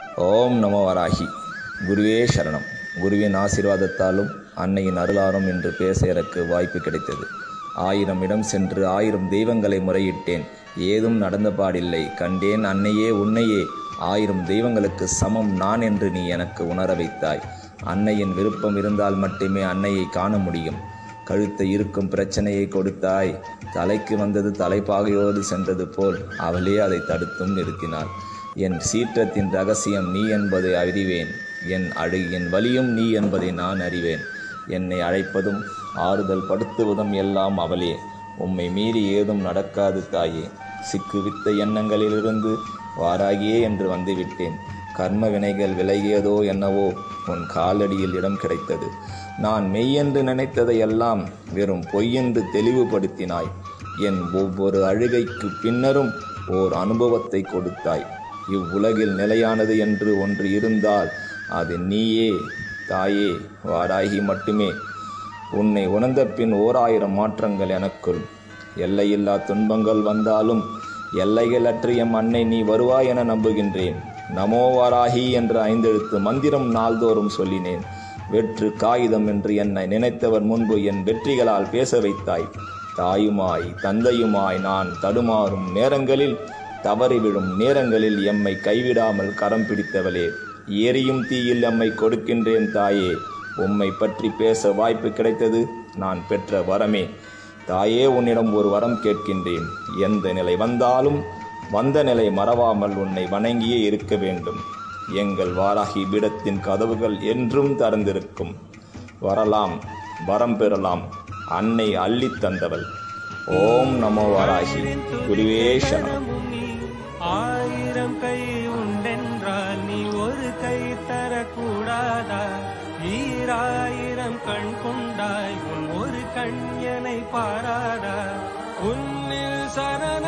ஓம் நமோ வராகி குருவே சரணம் குருவின் ஆசீர்வாதத்தாலும் அன்னையின் அருளாரும் என்று பேச எனக்கு வாய்ப்பு கிடைத்தது ஆயிரம் இடம் சென்று ஆயிரம் தெய்வங்களை முறையிட்டேன் ஏதும் நடந்த பாடில்லை கண்டேன் அன்னையே உன்னையே ஆயிரம் தெய்வங்களுக்கு சமம் நான் என்று நீ எனக்கு உணர வைத்தாய் அன்னையின் விருப்பம் இருந்தால் மட்டுமே அன்னையை காண முடியும் கழுத்தை இருக்கும் பிரச்சனையை கொடுத்தாய் தலைக்கு வந்தது தலைப்பாகையோடு சென்றது போல் அவளே அதை தடுத்தும் நிறுத்தினாள் என் சீற்றத்தின் ரகசியம் நீ என்பதை அறிவேன் என் அழுகின் வலியும் நீ என்பதை நான் அறிவேன் என்னை அழைப்பதும் ஆறுதல் படுத்துவதும் எல்லாம் அவளே உம்மை மீறி ஏதும் நடக்காது தாயே சிக்குவித்த எண்ணங்களிலிருந்து வாராகியே என்று வந்துவிட்டேன் கர்ம வினைகள் விலகியதோ என்னவோ உன் காலடியில் இடம் கிடைத்தது நான் மெய்யென்று நினைத்ததையெல்லாம் வெறும் பொய்யென்று தெளிவுபடுத்தினாய் என் ஒவ்வொரு அழுகைக்கு பின்னரும் ஓர் அனுபவத்தை கொடுத்தாய் இவ்வுலகில் நிலையானது என்று ஒன்று இருந்தால் அது நீயே தாயே வாராகி மட்டுமே உன்னை உணர்ந்த பின் ஓர் ஆயிரம் மாற்றங்கள் எனக்குள் எல்லையில்லா துன்பங்கள் வந்தாலும் எல்லைகளற்ற எம் அன்னை நீ வருவாய் என நம்புகின்றேன் நமோ வாராகி என்ற ஐந்தெழுத்து மந்திரம் நாள்தோறும் சொல்லினேன் வெற்று காகிதம் என்று என்னை நினைத்தவர் முன்பு என் வெற்றிகளால் பேச வைத்தாய் தாயுமாய் தந்தையுமாய் நான் தடுமாறும் நேரங்களில் தவறி விழும் நேரங்களில் எம்மை கைவிடாமல் கரம் பிடித்தவளே எரியும் தீயில் எம்மை கொடுக்கின்றேன் தாயே உம்மை பற்றி பேச வாய்ப்பு கிடைத்தது நான் பெற்ற வரமே தாயே உன்னிடம் ஒரு வரம் கேட்கின்றேன் எந்த நிலை வந்தாலும் வந்த நிலை மறவாமல் உன்னை வணங்கியே இருக்க வேண்டும் எங்கள் வாராகி பீடத்தின் கதவுகள் என்றும் திறந்திருக்கும் வரலாம் வரம் பெறலாம் அன்னை அள்ளித் தந்தவள் ஓம் நமோ வாராகி குருவே சரணம் நீ ஆயிரம் கை உண்டென்றால் நீ ஒரு கை தரக்கூடாதா ஈராயிரம் கண் கொண்டாய் உன் ஒரு கண் என்னை பாராதா உன்னில் சரண